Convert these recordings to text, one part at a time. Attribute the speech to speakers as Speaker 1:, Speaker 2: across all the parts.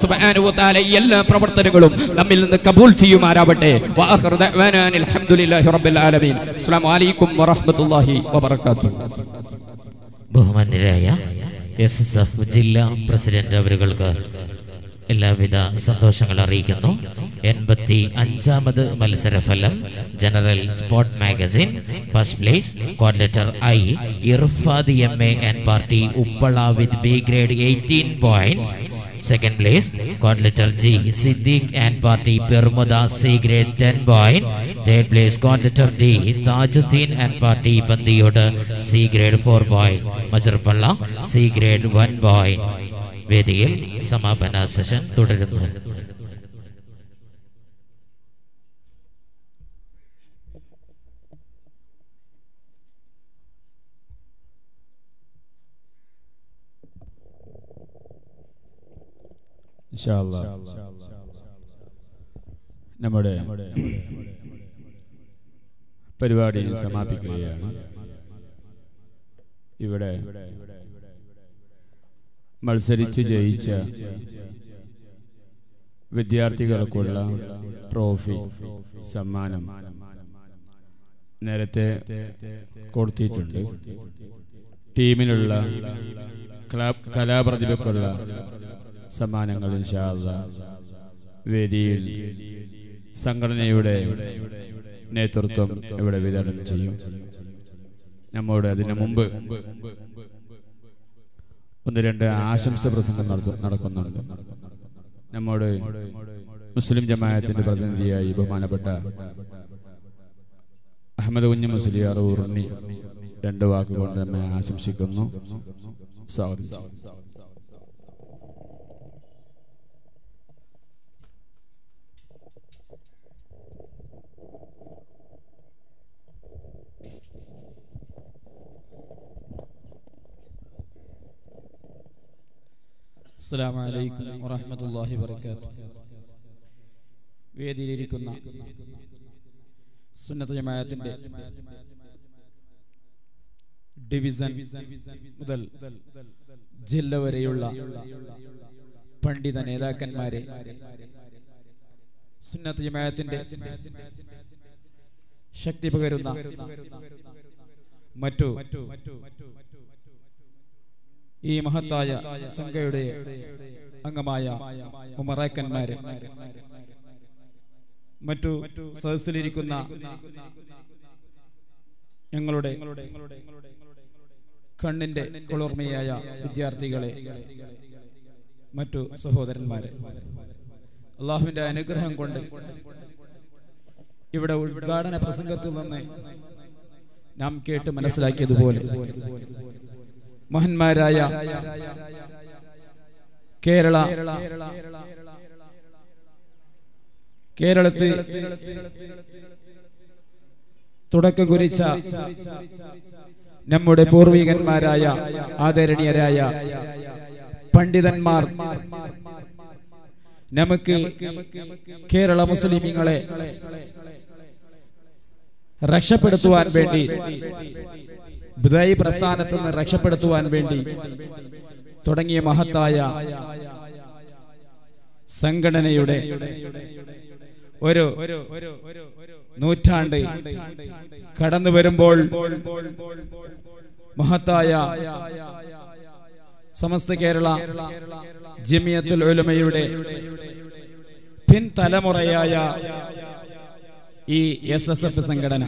Speaker 1: സുബ്ഹാനഹു വ തആല ഈ എല്ലാ പ്രവർത്തനങ്ങളും നമ്മിൽ നിന്ന് കബൂൽ ചെയ്യുമാറാവട്ടെ വആഖിറു ദഅ്വാനാ അൽഹംദുലില്ലാഹി റബ്ബിൽ ആലമീൻ അസ്സലാമു അലൈക്കും വറഹ്മത്തുള്ളാഹി വബറകാതുഹു
Speaker 2: ബഹുമാന്യരായ എസ് എസ് എഫ് ജില്ലാ പ്രസിഡന്റ് അവരുകൾക്ക് എല്ലാവിധ സന്തോഷങ്ങൾ അറിയിക്കുന്നു എൺപത്തി അഞ്ചാമത് മത്സരഫലം general sport magazine first place coordinator I Irfad M A and party Uppala with B grade eighteen points second place coordinator G Siddique and party Permuda C grade ten point third place coordinator D Thajudheen and party Bandiyod C grade four point Majirpalla C grade one point വേദിയിൽ സമാപന session തുടരുന്നു
Speaker 3: ഇൻഷാ അല്ലാ. നമ്മുടെ പരിപാടി സമാപിക്കുകയാണ് ഇവിടെ മത്സരിച്ച് ജയിച്ച വിദ്യാർത്ഥികൾക്കുള്ള ട്രോഫി സമ്മാനം നേരത്തെ കൊടുത്തിട്ടുണ്ട് ടീമിനുള്ള കലാ- കലാപ്രതിഭയ്ക്കുള്ള സമ്മാനങ്ങൾ ഇൻഷാ അല്ലാ വേദിയിൽ സംഘടനയുടെ നേതൃത്വം ഇവിടെ വിതരണം ചെയ്യും നമ്മോട് അതിനു മുമ്പ് ഒന്ന് രണ്ട് ആശംസ പ്രസംഗം നടത്തു- നടക്കുന്നുണ്ട് നമ്മോട് മുസ്ലിം ജമാഅത്തിന്റെ പ്രതിനിധിയായി ബഹുമാനപ്പെട്ട അഹമ്മദ് കുഞ്ഞ് മുസ്ലിയാർ ഉറുണ്ണി രണ്ട് വാക്കുകൊണ്ട് നമ്മെ ആശംസിക്കുന്നു സ്വാഗതം ചെയ്യും.
Speaker 4: അസ്സലാമു അലൈക്കും വറഹ്മത്തുള്ളാഹി വബറകാതുഹു വേദിയിലിരിക്കുന്ന സുന്നത്ത് ജമാഅത്തിന്റെ ഡിവിഷൻ മുതൽ ജില്ല വരെയുള്ള പണ്ഡിത നേതാക്കന്മാരെ സുന്നത്ത് ജമാഅത്തിന്റെ ശക്തി പകരുന്ന മറ്റു ഈ മഹത്തായ സംഘയുടെ അംഗമായ ഉമറാക്കന്മാര് മറ്റു സദസ്സിലിരിക്കുന്ന ഞങ്ങളുടെ കണ്ണിന്റെ കുളിർമയായ വിദ്യാർത്ഥികളെ മറ്റു സഹോദരന്മാരെ അള്ളാഹുവിന്റെ അനുഗ്രഹം കൊണ്ട് ഇവിടെ ഉദ്ഘാടന പ്രസംഗത്തിൽ നിന്ന് നാം കേട്ട് മനസ്സിലാക്കിയതുപോലെ മഹന്മാരായ കേരള കേരളത്തിൽ തുടക്കം കുറിച്ച നമ്മുടെ പൂർവികന്മാരായ ആദരണീയരായ പണ്ഡിതന്മാർ നമുക്ക് കേരള മുസ്ലിമീങ്ങളെ രക്ഷപ്പെടുത്തുവാൻ വേണ്ടി ബുദായി പ്രസ്ഥാനത്ത് നിന്ന് രക്ഷപ്പെടുത്തുവാൻ വേണ്ടി തുടങ്ങിയ മഹത്തായ സംഘടനയുടെ ഒരു നൂറ്റാണ്ട് കടന്നു വരുമ്പോൾ മഹത്തായ സമസ്ത കേരള ജമിയത്തുൽ ഉലമയുടെ പിൻതലമുറയായ ഈ എസ് എസ് എഫ് സംഘടന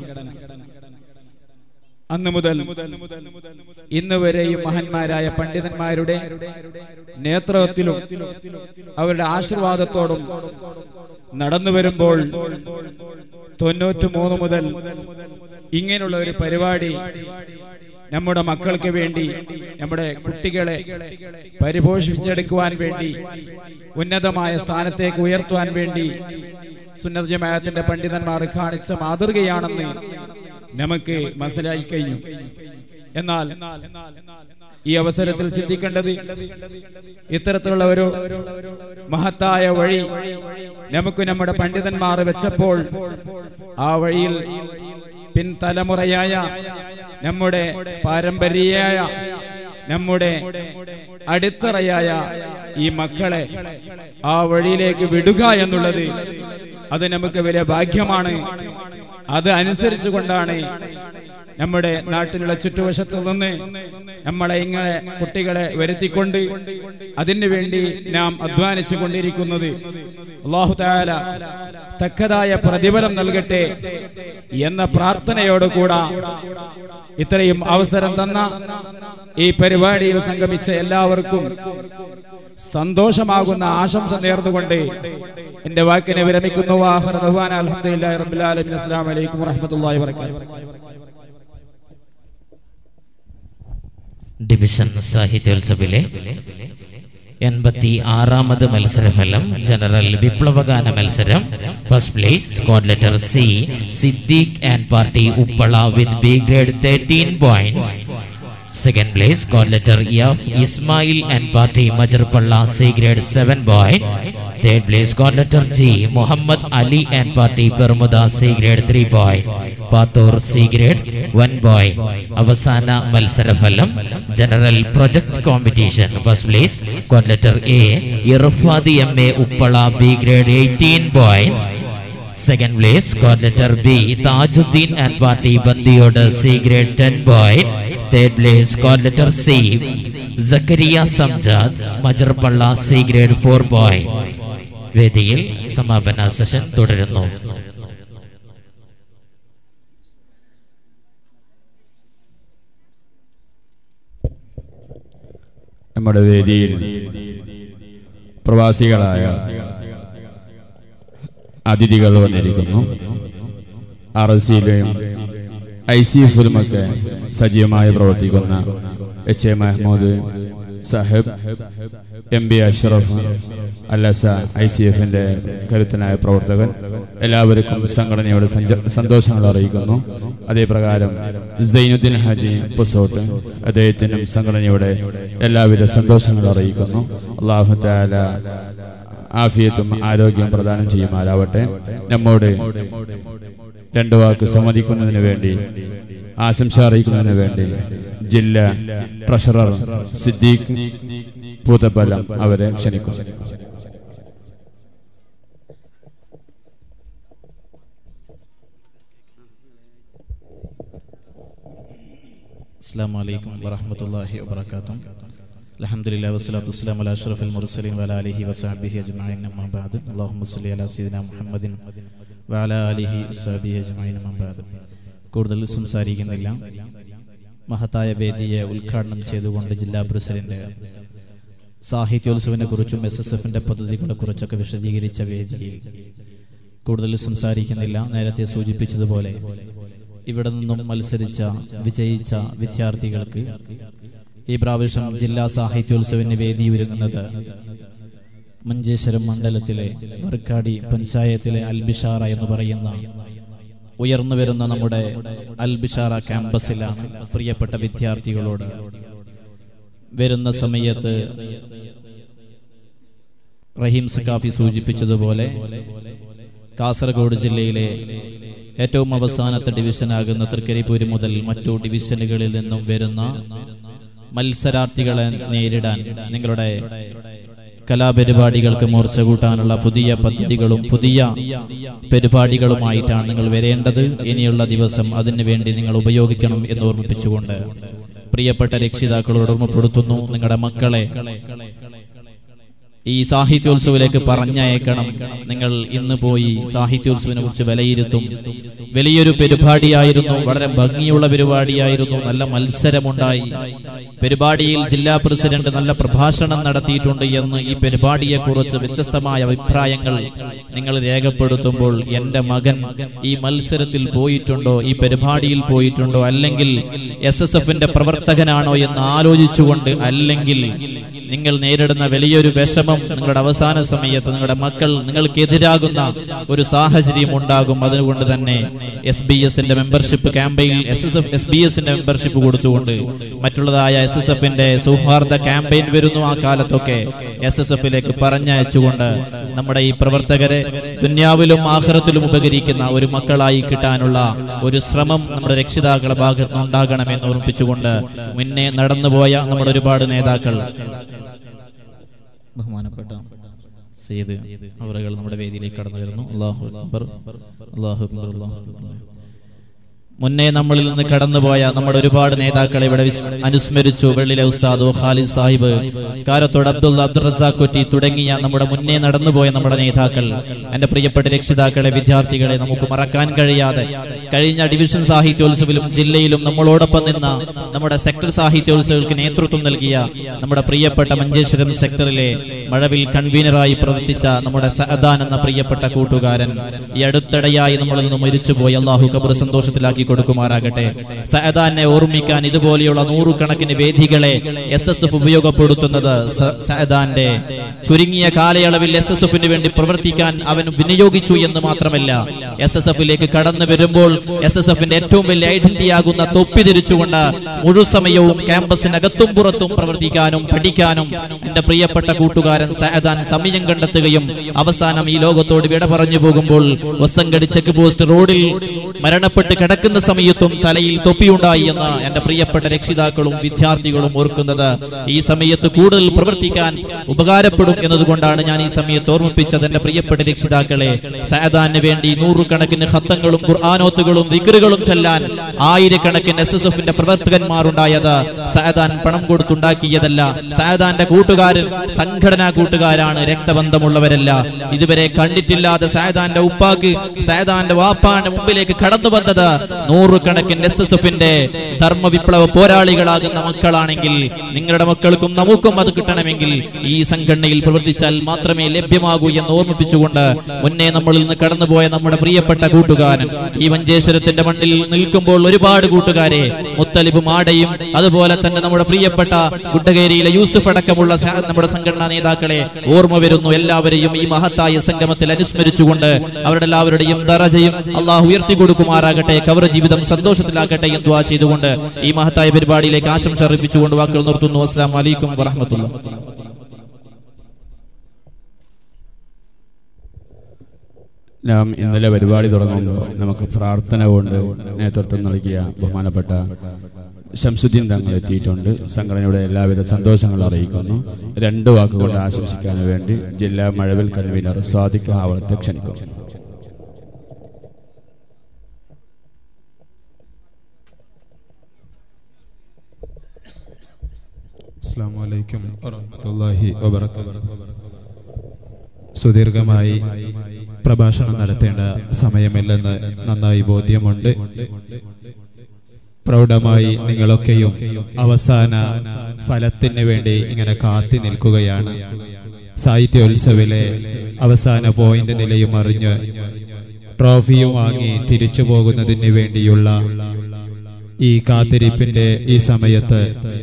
Speaker 4: അന്ന് മുതൽ ഇന്ന് വരെയും മഹാന്മാരായ പണ്ഡിതന്മാരുടെ നേതൃത്വത്തിലും അവരുടെ ആശീർവാദത്തോടും നടന്നു വരുമ്പോൾ തൊണ്ണൂറ്റി മൂന്ന് മുതൽ ഇങ്ങനെയുള്ള ഒരു പരിപാടി നമ്മുടെ മക്കൾക്ക് വേണ്ടി നമ്മുടെ കുട്ടികളെ പരിപോഷിപ്പിച്ചെടുക്കുവാൻ വേണ്ടി ഉന്നതമായ സ്ഥാനത്തേക്ക് ഉയർത്തുവാൻ വേണ്ടി സുന്നത ജമാഅത്തിന്റെ പണ്ഡിതന്മാർ കാണിച്ച മാതൃകയാണെന്ന് നമുക്ക് മനസ്സിലായി കഴിഞ്ഞു എന്നാൽ ഈ അവസരത്തിൽ ചിന്തിക്കേണ്ടത് ഇത്തരത്തിലുള്ള ഒരു മഹത്തായ വഴി നമുക്ക് നമ്മുടെ പണ്ഡിതന്മാർ വെച്ചപ്പോൾ ആ വഴിയിൽ പിൻതലമുറയായ നമ്മുടെ പാരമ്പര്യായ നമ്മുടെ അടിത്തറയായ ഈ മക്കളെ ആ വഴിയിലേക്ക് വിടുക എന്നുള്ളത് അത് നമുക്ക് വലിയ ഭാഗ്യമാണ് അത് അനുസരിച്ചു കൊണ്ടാണ് നമ്മുടെ നാട്ടിലുള്ള ചുറ്റുവശത്ത് നിന്ന് നമ്മളെ ഇങ്ങനെ കുട്ടികളെ വരുത്തിക്കൊണ്ട് അതിനു വേണ്ടി നാം അധ്വാനിച്ചു കൊണ്ടിരിക്കുന്നത് അള്ളാഹു താല തക്കതായ പ്രതിഫലം നൽകട്ടെ എന്ന പ്രാർത്ഥനയോടുകൂടാ ഇത്രയും അവസരം തന്ന ഈ പരിപാടിയിൽ സംഗമിച്ച എല്ലാവർക്കും സന്തോഷമാകുന്ന ആശംസ നേർന്നുകൊണ്ട് എന്റെ വാക്കിനെ വിരമിക്കുന്നു വാഹർ റഹ്മാൻ അൽഹംദുലില്ലാഹി റബ്ബിൽ ആലമീൻ അസ്സലാമു അലൈക്കും വറഹ്മത്തുള്ളാഹി വബറകാതുഹു
Speaker 2: ഡിവിഷൻ സാഹിത്യോത്സവിലെ എൺപത്തി ആറാമത് മത്സരഫലം ജനറൽ വിപ്ലവഗാന മത്സരം first place code letter C Siddique and party Uppala with B grade thirteen points second place code letter F Ismail and party Majirpalla C grade seven point third place code letter G Muhammad Ali and party Permuda C grade three point Pathur C grade one ബോയ് അവസാന മത്സരഫലം general project competition first place code letter A Irfadi M A Uppala B grade eighteen points second place code letter B Tajuddin and party Bandiyod C grade ten boy third place code letter C Sakkariya Samjad Majirpalla C grade four boy വേദിയിൽ സമാപന session തുടരുന്നു
Speaker 3: നമ്മുടെ വേദിയിൽ പ്രവാസികളായ അതിഥികൾ വന്നിരിക്കുന്നു R S സിയിലെയും I C എഫിലുമൊക്കെ സജീവമായി പ്രവർത്തിക്കുന്ന H A Mahmood Sahib M B Ashraf അല്ലസ ഐ സി എഫിന്റെ കരുത്തനായ പ്രവർത്തകൻ എല്ലാവർക്കും സംഘടനയോട് സഞ്ച- സന്തോഷങ്ങൾ അറിയിക്കുന്നു അതേപ്രകാരം സൈനുദ്ദീൻ ഹാജി പുസോട്ട് അദ്ദേഹത്തിനും സംഘടനയുടെ എല്ലാവിധ സന്തോഷങ്ങൾ അറിയിക്കുന്നു അള്ളാഹു താല ആഫിയത്തും ആരോഗ്യം പ്രദാനം ചെയ്യുമാറാവട്ടെ നമ്മോട് രണ്ടു വാക്ക് സമ്മതിക്കുന്നതിന് വേണ്ടി ആശംസ അറിയിക്കുന്നതിന് വേണ്ടി ജില്ലാ ട്രഷറർ സിദ്ദീഖ് പൂതപ്പലം അവരെ ക്ഷണിക്കുന്നു
Speaker 5: السلام عليكم ورحمة الله وبركاته الحمد لله والصلاة والسلام على أشرف المرسلين وعلى آله وصحبه أجمعين أما بعد اللهم صل على سيدنا محمد وعلى آله وصحبه أجمعين أما بعد കൂടുതൽ സംസാരിക്കുന്നില്ല മഹത്തായ വേദിയെ ഉദ്ഘാടനം ചെയ്തുകൊണ്ട് ജില്ലാ പ്രസിഡന്റ് സാഹിത്യോത്സവിനെ കുറിച്ചും എസ് എസ് എഫിന്റെ പദ്ധതികളെ കുറിച്ചൊക്കെ വിശദീകരിച്ച വേദിയിൽ കൂടുതൽ സംസാരിക്കുന്നില്ല നേരത്തെ സൂചിപ്പിച്ചതുപോലെ ഇവിടെ നിന്നും മത്സരിച്ച വിജയിച്ച വിദ്യാർത്ഥികൾക്ക് ഈ പ്രാവശ്യം ജില്ലാ സാഹിത്യോത്സവിന് വേദി ഒരുങ്ങുന്നത് മഞ്ചേശ്വരം മണ്ഡലത്തിലെ വർക്കാടി പഞ്ചായത്തിലെ അൽബിഷാറ എന്ന് പറയുന്ന ഉയർന്നു വരുന്ന നമ്മുടെ അൽബിഷാറ ക്യാമ്പസിലാണ് പ്രിയപ്പെട്ട വിദ്യാർത്ഥികളോട് വരുന്ന സമയത്ത് റഹീം സക്കാഫി സൂചിപ്പിച്ചതുപോലെ കാസർഗോഡ് ജില്ലയിലെ ഏറ്റവും അവസാനത്തെ ഡിവിഷനാകുന്ന തൃക്കരിപ്പൂര് മുതൽ മറ്റു ഡിവിഷനുകളിൽ നിന്നും വരുന്ന മത്സരാർത്ഥികളെ നേരിടാൻ നിങ്ങളുടെ കലാപരിപാടികൾക്ക് മോർച്ച കൂട്ടാനുള്ള പുതിയ പദ്ധതികളും പുതിയ പരിപാടികളുമായിട്ടാണ് നിങ്ങൾ വരേണ്ടത് ഇനിയുള്ള ദിവസം അതിനു വേണ്ടി നിങ്ങൾ ഉപയോഗിക്കണം എന്ന് ഓർമ്മിപ്പിച്ചുകൊണ്ട് പ്രിയപ്പെട്ട രക്ഷിതാക്കളോട് ഓർമ്മപ്പെടുത്തുന്നു നിങ്ങളുടെ മക്കളെ ഈ സാഹിത്യോത്സവിലേക്ക് പറഞ്ഞയക്കണം നിങ്ങൾ ഇന്ന് പോയി സാഹിത്യോത്സവിനെ കുറിച്ച് വിലയിരുത്തും വലിയൊരു പരിപാടിയായിരുന്നു വളരെ ഭംഗിയുള്ള പരിപാടിയായിരുന്നു നല്ല മത്സരമുണ്ടായി പരിപാടിയിൽ ജില്ലാ പ്രസിഡന്റ് നല്ല പ്രഭാഷണം നടത്തിയിട്ടുണ്ട് എന്ന് ഈ പരിപാടിയെ കുറിച്ച് വ്യത്യസ്തമായ അഭിപ്രായങ്ങൾ നിങ്ങൾ രേഖപ്പെടുത്തുമ്പോൾ എന്റെ മകൻ ഈ മത്സരത്തിൽ പോയിട്ടുണ്ടോ ഈ പരിപാടിയിൽ പോയിട്ടുണ്ടോ അല്ലെങ്കിൽ എസ് എസ് എഫിന്റെ പ്രവർത്തകനാണോ എന്ന് ആലോചിച്ചുകൊണ്ട് അല്ലെങ്കിൽ നിങ്ങൾ നേരിടുന്ന വലിയൊരു വിഷമം നിങ്ങളുടെ അവസാന സമയത്ത് നിങ്ങളുടെ മക്കൾ നിങ്ങൾക്കെതിരാകുന്ന ഒരു സാഹചര്യം ഉണ്ടാകും അതുകൊണ്ട് തന്നെ എസ് ബി എസിന്റെ membership campaign S S F S B എസിന്റെ മെമ്പർഷിപ്പ് കൊടുത്തുകൊണ്ട് മറ്റുള്ളതായ എസ് എസ് എഫിന്റെ സൗഹാർദ്ദ ക്യാമ്പയിൻ വരുന്നു ആ കാലത്തൊക്കെ എസ് എസ് എഫിലേക്ക് പറഞ്ഞയച്ചുകൊണ്ട് നമ്മുടെ ഈ പ്രവർത്തകരെ ദുന്യാവിലും ആഹ്റത്തിലും ഉപകരിക്കുന്ന ഒരു മക്കളായി കിട്ടാനുള്ള ഒരു ശ്രമം നമ്മുടെ രക്ഷിതാക്കളുടെ ഭാഗത്ത് നിന്ന് ഉണ്ടാകണമെന്ന് ഓർമ്മിപ്പിച്ചുകൊണ്ട് മുന്നേ നടന്നുപോയ നമ്മുടെ ഒരുപാട് നേതാക്കൾ ബഹുമാനപ്പെട്ട സെയ്ത് അവറുകൾ നമ്മുടെ വേദിയിലേക്ക് കടന്നു വരുന്നു അള്ളാഹു അക്ബർ അള്ളാഹു അക്ബർ അള്ളാഹു അക്ബർ മുന്നേ നമ്മളിൽ നിന്ന് കടന്നുപോയ നമ്മുടെ ഒരുപാട് നേതാക്കളെ ഇവിടെ വിസ്- അനുസ്മരിച്ചു വെള്ളിലെ ഉസ്താദ് ഖാലിദ് സാഹിബ് കാരത്തോട് അബ്ദുള്ള അബ്ദുൾ റസാഖ് കുറ്റി തുടങ്ങിയ നമ്മുടെ മുന്നേ നടന്നുപോയ നമ്മുടെ നേതാക്കൾ എന്റെ പ്രിയപ്പെട്ട രക്ഷിതാക്കളെ വിദ്യാർത്ഥികളെ നമുക്ക് മറക്കാൻ കഴിയാതെ കഴിഞ്ഞ ഡിവിഷൻ സാഹിത്യോത്സവിലും ജില്ലയിലും നമ്മളോടൊപ്പം നിന്ന നമ്മുടെ സെക്ടർ സാഹിത്യോത്സവങ്ങൾക്ക് നേതൃത്വം നൽകിയ നമ്മുടെ പ്രിയപ്പെട്ട മഞ്ചേശ്വരം സെക്ടറിലെ മഴവിൽ കൺവീനറായി പ്രവർത്തിച്ച നമ്മുടെ സഅദാൻ എന്ന പ്രിയപ്പെട്ട കൂട്ടുകാരൻ ഈ അടുത്തിടെയായി നമ്മളിൽ നിന്ന് മരിച്ചുപോയി അള്ളാഹു കബർ സന്തോഷത്തിലാക്കി കൊടുക്കുമാറാകട്ടെ സഅദാനെ ഓർമ്മിക്കാൻ ഇതുപോലെയുള്ള നൂറുകണക്കിന് വേദികളെ എസ് എസ് എഫ് ഉപയോഗപ്പെടുത്തുന്നത് സ- സഅദാന്റെ ചുരുങ്ങിയ കാലയളവിൽ എസ് എസ് എഫിന് വേണ്ടി പ്രവർത്തിക്കാൻ അവൻ വിനിയോഗിച്ചു എന്ന് മാത്രമല്ല എസ് എസ് എഫിലേക്ക് കടന്നു വരുമ്പോൾ എസ് എസ് എഫിന്റെ ഏറ്റവും വലിയ ഐഡന്റിറ്റി ആകുന്ന തൊപ്പി തിരിച്ചുകൊണ്ട് മുഴുസമയവും ക്യാമ്പസിനകത്തും പുറത്തും പ്രവർത്തിക്കാനും പഠിക്കാനും എന്റെ പ്രിയപ്പെട്ട കൂട്ടുകാരൻ സഅദാൻ സമയം കണ്ടെത്തുകയും അവസാനം ഈ ലോകത്തോട് വിട പറഞ്ഞു പോകുമ്പോൾ വസങ്കടി ചെക്ക് പോസ്റ്റ് റോഡിൽ മരണപ്പെട്ട് കിടക്കുന്ന സമയത്തും തലയിൽ തൊപ്പിയുണ്ടായി എന്ന് എന്റെ പ്രിയപ്പെട്ട രക്ഷിതാക്കളും വിദ്യാർത്ഥികളും ഓർക്കുന്നത് ഈ സമയത്ത് കൂടുതൽ പ്രവർത്തിക്കാൻ ഉപകാരപ്പെടും എന്നതുകൊണ്ടാണ് ഞാൻ ഈ സമയത്ത് ഓർമ്മിപ്പിച്ചത് എന്റെ പ്രിയപ്പെട്ട രക്ഷിതാക്കളെ സയദാന് വേണ്ടി നൂറുകണക്കിന് ഹത്തങ്ങളും ഖുർആാനോത്തുകളും വിക്രുകളും ചെല്ലാൻ ആയിരക്കണക്കിന് എസ് എസ് എഫിന്റെ പ്രവർത്തകന്മാരുണ്ടായത് സയദാൻ പണം കൊടുത്തുണ്ടാക്കിയതല്ല സയദാന്റെ കൂട്ടുകാരൻ സംഘടനാ കൂട്ടുകാരാണ് രക്തബന്ധമുള്ളവരല്ല ഇതുവരെ കണ്ടിട്ടില്ലാത്ത സയദാന്റെ ഉപ്പാക്ക് സയദാന്റെ വാപ്പാന്റെ മുമ്പിലേക്ക് കടന്നു വന്നത് നൂറുകണക്കിന് എസ് എസ് എഫിന്റെ ധർമ്മ വിപ്ലവ പോരാളികളാകുന്ന മക്കളാണെങ്കിൽ നിങ്ങളുടെ മക്കൾക്കും നമുക്കും അത് കിട്ടണമെങ്കിൽ ഈ സംഘടനയിൽ പ്രവർത്തിച്ചാൽ മാത്രമേ ലഭ്യമാകൂ എന്ന് ഓർമ്മിപ്പിച്ചുകൊണ്ട് മുന്നേ നമ്മളിൽ നിന്ന് കടന്നുപോയ നമ്മുടെ പ്രിയപ്പെട്ട കൂട്ടുകാരൻ ഈ മഞ്ചേശ്വരത്തിന്റെ മണ്ണിൽ നിൽക്കുമ്പോൾ ഒരുപാട് കൂട്ടുകാരെ മുത്തലിബും ആടയും അതുപോലെ തന്നെ നമ്മുടെ പ്രിയപ്പെട്ട ഗുഡ്ഡകേരിയിലെ യൂസുഫ് അടക്കമുള്ള സ- നമ്മുടെ സംഘടനാ നേതാക്കളെ ഓർമ്മ വരുന്നു എല്ലാവരെയും ഈ മഹത്തായ സംഗമത്തിൽ അനുസ്മരിച്ചുകൊണ്ട് അവരുടെ എല്ലാവരുടെയും ദറജയും അള്ളാഹു ഉയർത്തി കൊടുക്കുമാറാകട്ടെ കവർ ജീവിതം സന്തോഷത്തിലാക്കട്ടെ എന്ന് ദുആ ചെയ്തുകൊണ്ട് ഈ മഹത്തായ പരിപാടിയിലേക്ക് ആശംസ അർപ്പിച്ചുകൊണ്ട് വാക്കുകൾ നിർത്തുന്നു അസ്സാം വലൈക്കും വറഹമത്തുള്ള
Speaker 3: നാം ഇന്നലെ പരിപാടി തുടങ്ങുമ്പോൾ നമുക്ക് പ്രാർത്ഥന കൊണ്ട് നേതൃത്വം നൽകിയ ബഹുമാനപ്പെട്ട ശംസുദ്ദീൻ തങ്ങൾ എത്തിയിട്ടുണ്ട് സംഘടനയുടെ എല്ലാവിധ സന്തോഷങ്ങളും അറിയിക്കുന്നു രണ്ട് വാക്കുകൊണ്ട് ആശംസിക്കാൻ വേണ്ടി ജില്ലാ മഴവിൽ കൺവീനർ സ്വാദിഖ് ആവളത്തെ ക്ഷണിക്കുന്നു
Speaker 6: അസ്സാം വലൈക്കും വറഹമത്തല്ലാഹി വബറകാതുഹു സുദീർഘമായി പ്രഭാഷണം നടത്തേണ്ട സമയമില്ലെന്ന് നന്നായി ബോധ്യമുണ്ട് പ്രൗഢമായി നിങ്ങളൊക്കെയും അവസാന ഫലത്തിന് വേണ്ടി ഇങ്ങനെ കാത്തി നിൽക്കുകയാണ് സാഹിത്യോത്സവിലെ അവസാന പോയിന്റ് നിലയും അറിഞ്ഞ് ട്രോഫിയും വാങ്ങി തിരിച്ചു പോകുന്നതിന് വേണ്ടിയുള്ള ഈ കാത്തിരിപ്പിന്റെ ഈ സമയത്ത്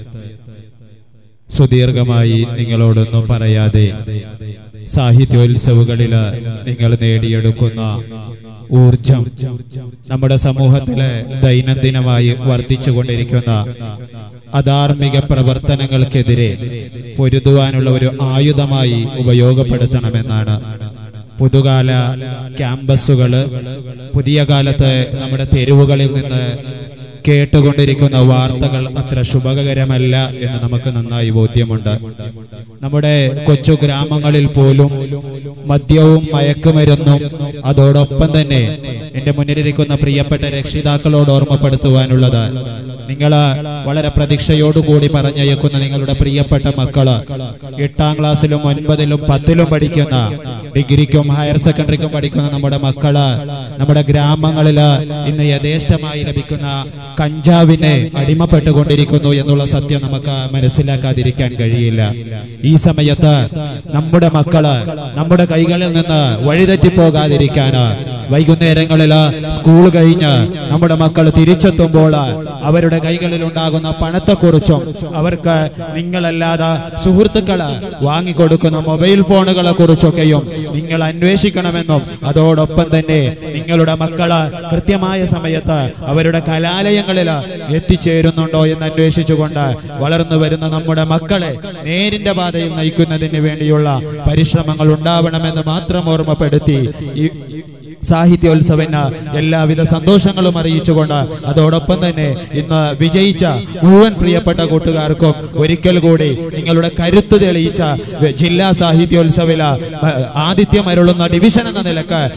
Speaker 6: സുദീർഘമായി നിങ്ങളോടൊന്നും പറയാതെ സാഹിത്യോത്സവങ്ങളില് നിങ്ങൾ നേടിയെടുക്കുന്ന ഊർജം നമ്മുടെ സമൂഹത്തിലെ ദൈനംദിനമായി വർദ്ധിച്ചുകൊണ്ടിരിക്കുന്ന അധാർമിക പ്രവർത്തനങ്ങൾക്കെതിരെ പൊരുതുവാനുള്ള ഒരു ആയുധമായി ഉപയോഗപ്പെടുത്തണമെന്നാണ് പുതുകാല ക്യാമ്പസുകള് പുതിയ കാലത്ത് നമ്മുടെ തെരുവുകളിൽ നിന്ന് കേട്ടുകൊണ്ടിരിക്കുന്ന വാർത്തകൾ അത്ര ശുഭകരമല്ല എന്ന് നമുക്ക് നന്നായി ബോധ്യമുണ്ട് നമ്മുടെ കൊച്ചു ഗ്രാമങ്ങളിൽ പോലും മദ്യവും മയക്കുമരുന്നും അതോടൊപ്പം തന്നെ എന്റെ മുന്നിലിരിക്കുന്ന പ്രിയപ്പെട്ട രക്ഷിതാക്കളോട് ഓർമ്മപ്പെടുത്തുവാനുള്ളത് നിങ്ങൾ വളരെ പ്രതീക്ഷയോടുകൂടി പറഞ്ഞയക്കുന്ന നിങ്ങളുടെ പ്രിയപ്പെട്ട മക്കള് എട്ടാം ക്ലാസ്സിലും ഒൻപതിലും പത്തിലും പഠിക്കുന്ന ഡിഗ്രിക്കും ഹയർ സെക്കൻഡറിക്കും പഠിക്കുന്ന നമ്മുടെ മക്കള് നമ്മുടെ ഗ്രാമങ്ങളില് ഇന്ന് യഥേഷ്ടമായി ലഭിക്കുന്ന കഞ്ചാവിനെ അടിമപ്പെട്ടുകൊണ്ടിരിക്കുന്നു എന്നുള്ള സത്യം നമുക്ക് മനസ്സിലാക്കാതിരിക്കാൻ കഴിയില്ല ഈ സമയത്ത് നമ്മുടെ മക്കള് നമ്മുടെ കൈകളിൽ നിന്ന് വഴിതെറ്റി പോകാതിരിക്കാന് വൈകുന്നേരങ്ങളിൽ സ്കൂൾ കഴിഞ്ഞ് നമ്മുടെ മക്കൾ തിരിച്ചെത്തുമ്പോൾ അവരുടെ കൈകളിൽ ഉണ്ടാകുന്ന പണത്തെക്കുറിച്ചും അവർക്ക് നിങ്ങളല്ലാതെ സുഹൃത്തുക്കള് വാങ്ങിക്കൊടുക്കുന്ന മൊബൈൽ ഫോണുകളെ കുറിച്ചൊക്കെയും നിങ്ങൾ അന്വേഷിക്കണമെന്നും അതോടൊപ്പം തന്നെ നിങ്ങളുടെ മക്കള് കൃത്യമായ സമയത്ത് അവരുടെ കലാലയങ്ങളിൽ എത്തിച്ചേരുന്നുണ്ടോ എന്ന് അന്വേഷിച്ചുകൊണ്ട് വളർന്നു വരുന്ന നമ്മുടെ മക്കളെ നേരിന്റെ പാതയിൽ നയിക്കുന്നതിന് വേണ്ടിയുള്ള പരിശ്രമങ്ങൾ ഉണ്ടാവണമെന്ന് മാത്രം ഓർമ്മപ്പെടുത്തി ഈ സാഹിത്യോത്സവന് എല്ലാവിധ സന്തോഷങ്ങളും അറിയിച്ചുകൊണ്ട് അതോടൊപ്പം തന്നെ ഇന്ന് വിജയിച്ച മുഴുവൻ പ്രിയപ്പെട്ട കൂട്ടുകാർക്കും ഒരിക്കൽ കൂടി നിങ്ങളുടെ കരുത്ത് തെളിയിച്ച ജില്ലാ സാഹിത്യോത്സവില ആതിഥ്യമരുളുന്ന ഡിവിഷൻ എന്ന നിലക്ക്